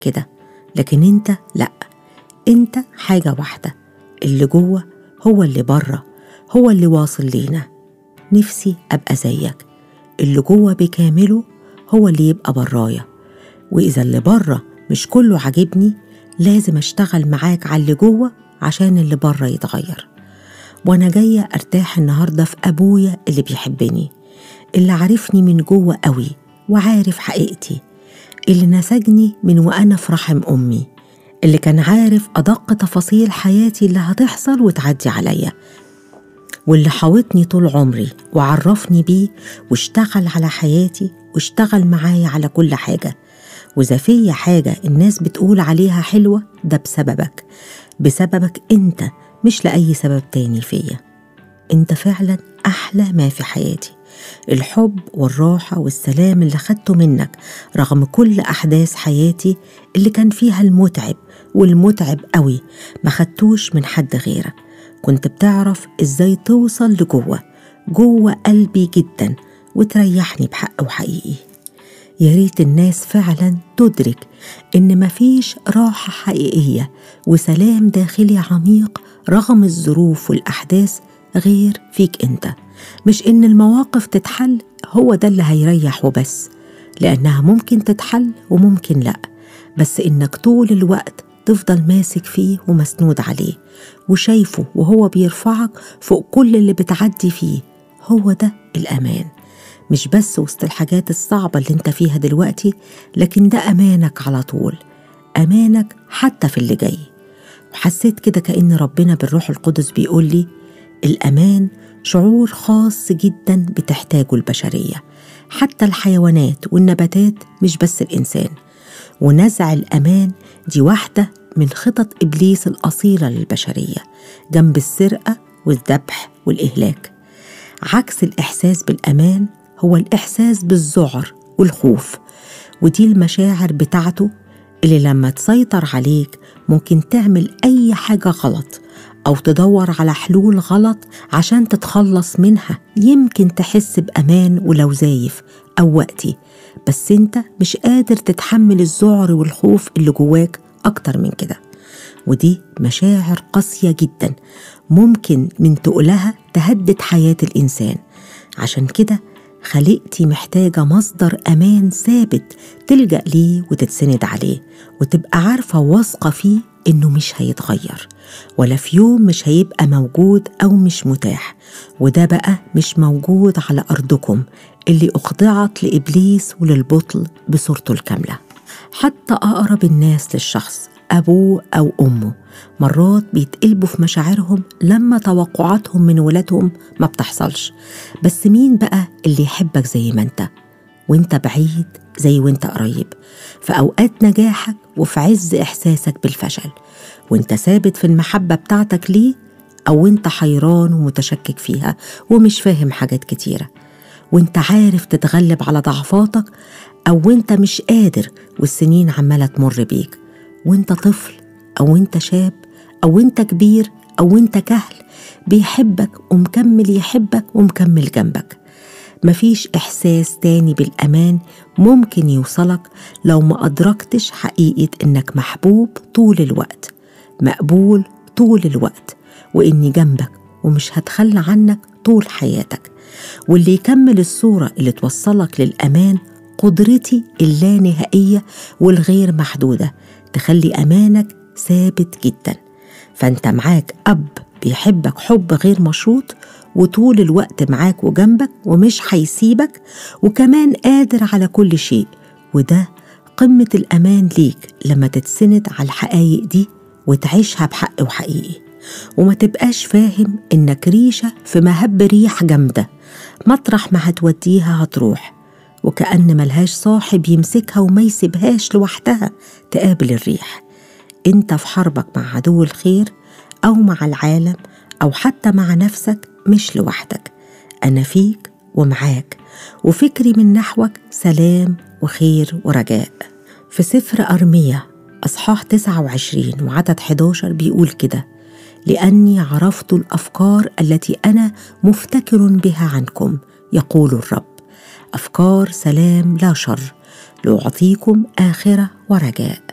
كده لكن انت لأ انت حاجة واحدة اللي جوه هو اللي بره هو اللي واصل لينا نفسي أبقى زيك اللي جوه بكامله هو اللي يبقى برايا وإذا اللي بره مش كله عاجبني لازم أشتغل معاك على اللي جوه عشان اللي بره يتغير وأنا جاية أرتاح النهاردة في أبويا اللي بيحبني اللي عارفني من جوه قوي وعارف حقيقتي اللي نسجني من وأنا في رحم أمي اللي كان عارف أدق تفاصيل حياتي اللي هتحصل وتعدي عليا واللي حاوطني طول عمري وعرفني بيه واشتغل على حياتي واشتغل معايا على كل حاجة وإذا فيا حاجة الناس بتقول عليها حلوة ده بسببك بسببك أنت مش لأي سبب تاني فيا أنت فعلا أحلى ما في حياتي الحب والراحة والسلام اللي خدته منك رغم كل أحداث حياتي اللي كان فيها المتعب والمتعب قوي ما خدتوش من حد غيرك كنت بتعرف ازاي توصل لجوه جوه قلبي جدا وتريحني بحق وحقيقي يا ريت الناس فعلا تدرك ان مفيش راحه حقيقيه وسلام داخلي عميق رغم الظروف والاحداث غير فيك انت مش ان المواقف تتحل هو ده اللي هيريح وبس لانها ممكن تتحل وممكن لا بس انك طول الوقت تفضل ماسك فيه ومسنود عليه وشايفه وهو بيرفعك فوق كل اللي بتعدي فيه هو ده الأمان مش بس وسط الحاجات الصعبة اللي انت فيها دلوقتي لكن ده أمانك على طول أمانك حتى في اللي جاي وحسيت كده كأن ربنا بالروح القدس بيقول لي الأمان شعور خاص جدا بتحتاجه البشرية حتى الحيوانات والنباتات مش بس الإنسان ونزع الأمان دي واحدة من خطط إبليس الأصيلة للبشرية جنب السرقة والذبح والإهلاك عكس الإحساس بالأمان هو الإحساس بالذعر والخوف ودي المشاعر بتاعته اللي لما تسيطر عليك ممكن تعمل أي حاجة غلط أو تدور على حلول غلط عشان تتخلص منها يمكن تحس بأمان ولو زايف أو وقتي بس أنت مش قادر تتحمل الذعر والخوف اللي جواك أكتر من كده ودي مشاعر قاسية جدا ممكن من تقلها تهدد حياة الإنسان عشان كده خلقتي محتاجة مصدر أمان ثابت تلجأ ليه وتتسند عليه وتبقى عارفة واثقة فيه إنه مش هيتغير ولا في يوم مش هيبقى موجود أو مش متاح وده بقى مش موجود على أرضكم اللي أخضعت لإبليس وللبطل بصورته الكاملة حتى أقرب الناس للشخص أبوه أو أمه مرات بيتقلبوا في مشاعرهم لما توقعاتهم من ولادهم ما بتحصلش بس مين بقى اللي يحبك زي ما انت وانت بعيد زي وانت قريب في أوقات نجاحك وفي عز إحساسك بالفشل وانت ثابت في المحبة بتاعتك ليه أو انت حيران ومتشكك فيها ومش فاهم حاجات كتيرة وانت عارف تتغلب على ضعفاتك أو انت مش قادر والسنين عمالة تمر بيك وانت طفل أو انت شاب أو انت كبير أو انت كهل بيحبك ومكمل يحبك ومكمل جنبك مفيش إحساس تاني بالأمان ممكن يوصلك لو ما أدركتش حقيقة إنك محبوب طول الوقت مقبول طول الوقت وإني جنبك ومش هتخلى عنك طول حياتك واللي يكمل الصورة اللي توصلك للأمان قدرتي اللانهائية والغير محدودة تخلي أمانك ثابت جدا فأنت معاك أب بيحبك حب غير مشروط وطول الوقت معاك وجنبك ومش هيسيبك وكمان قادر على كل شيء وده قمة الأمان ليك لما تتسند على الحقايق دي وتعيشها بحق وحقيقي وما تبقاش فاهم إنك ريشة في مهب ريح جامدة مطرح ما هتوديها هتروح وكأن ملهاش صاحب يمسكها وما يسيبهاش لوحدها تقابل الريح انت في حربك مع عدو الخير أو مع العالم أو حتى مع نفسك مش لوحدك أنا فيك ومعاك وفكري من نحوك سلام وخير ورجاء في سفر أرمية أصحاح 29 وعدد 11 بيقول كده لأني عرفت الأفكار التي أنا مفتكر بها عنكم يقول الرب أفكار سلام لا شر لأعطيكم آخرة ورجاء